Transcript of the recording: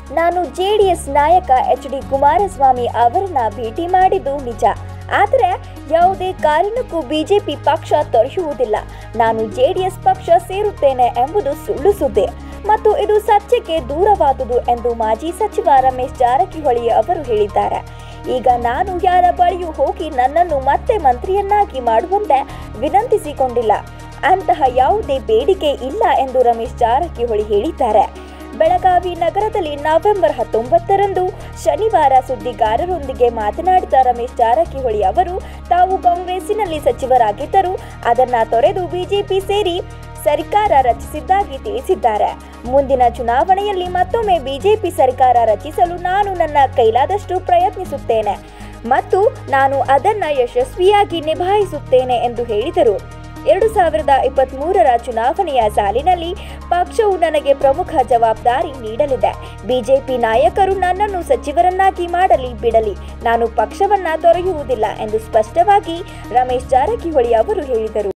ನಾನು ಜೆಡಿಎಸ್ ನಾಯಕ H D Kumaraswamy ಅವರನ್ನ ಭೇಟಿ ಮಾಡಿದ್ದು ನಿಜ ಆದರೆ ಯಾವುದೇ ಕಾರಣಕ್ಕೂ ಬಿಜೆಪಿ ಪಕ್ಷ ತೊರೆಯುವುದಿಲ್ಲ ನಾನು ಜೆಡಿಎಸ್ ಪಕ್ಷ ಸೇರುತ್ತೇನೆ ಎಂಬುದು ಸುಳ್ಳು ಸುದ್ದಿ ಮತ್ತು ಇದು ಸತ್ಯಕ್ಕೆ ದೂರವಾದುದು ಎಂದು ಮಾಜಿ ಸಚಿವ ರಮೇಶ್ ಜಾರಕಿಹೊಳಿ ಅವರು ಹೇಳಿದ್ದಾರೆ ಈಗ ನಾನು ಯಾರ ಬಳಿಯೂ ಹೋಗಿ ನನ್ನನ್ನು ಮತ್ತೆ ಮಂತ್ರಿಯನ್ನಾಗಿ ಮಾಡುವಂತೆ ವಿನಂತಿಸಿಕೊಂಡಿಲ್ಲ ಅಂತಹ ಯಾವುದೇ ಬೇಡಿಕೆ ಇಲ್ಲ ಎಂದು ರಮೇಶ್ ಜಾರಕಿಹೊಳಿ ಹೇಳಿದ್ದಾರೆ ಬೆಳಗಾವಿ ನಗರದಲ್ಲಿ ನವೆಂಬರ್ ಹತ್ತೊಂಬತ್ತರಂದು ಶನಿವಾರ ಸುದ್ದಿಗಾರರೊಂದಿಗೆ ಮಾತನಾಡಿದ ರಮೇಶ್ ಜಾರಕಿಹೊಳಿ ಅವರು ತಾವು ಕಾಂಗ್ರೆಸ್ಸಿನಲ್ಲಿ ಸಚಿವರಾಗಿದ್ದರು ಅದನ್ನ ತೊರೆದು ಬಿಜೆಪಿ ಸೇರಿ ಸರ್ಕಾರ ರಚಿಸಿದ್ದಾಗಿ ತಿಳಿಸಿದ್ದಾರೆ ಮುಂದಿನ ಚುನಾವಣೆಯಲ್ಲಿ ಮತ್ತೊಮ್ಮೆ ಬಿಜೆಪಿ ಸರ್ಕಾರ ರಚಿಸಲು ನಾನು ನನ್ನ ಕೈಲಾದಷ್ಟು ಪ್ರಯತ್ನಿಸುತ್ತೇನೆ ಮತ್ತು ನಾನು ಅದನ್ನ ಯಶಸ್ವಿಯಾಗಿ ನಿಭಾಯಿಸುತ್ತೇನೆ ಎಂದು ಹೇಳಿದರು ಎರಡು ಸಾವಿರದ ಇಪ್ಪತ್ತ್ಮೂರರ ಚುನಾವಣೆಯ ಸಾಲಿನಲ್ಲಿ ಪಕ್ಷವು ನನಗೆ ಪ್ರಮುಖ ಜವಾಬ್ದಾರಿ ನೀಡಲಿದೆ ಬಿಜೆಪಿ ನಾಯಕರು ನನ್ನನ್ನು ಸಚಿವರನ್ನಾಗಿ ಮಾಡಲಿ ಬಿಡಲಿ ನಾನು ಪಕ್ಷವನ್ನ ತೊರೆಯುವುದಿಲ್ಲ ಎಂದು ಸ್ಪಷ್ಟವಾಗಿ ರಮೇಶ್ ಜಾರಕಿಹೊಳಿ ಅವರು ಹೇಳಿದರು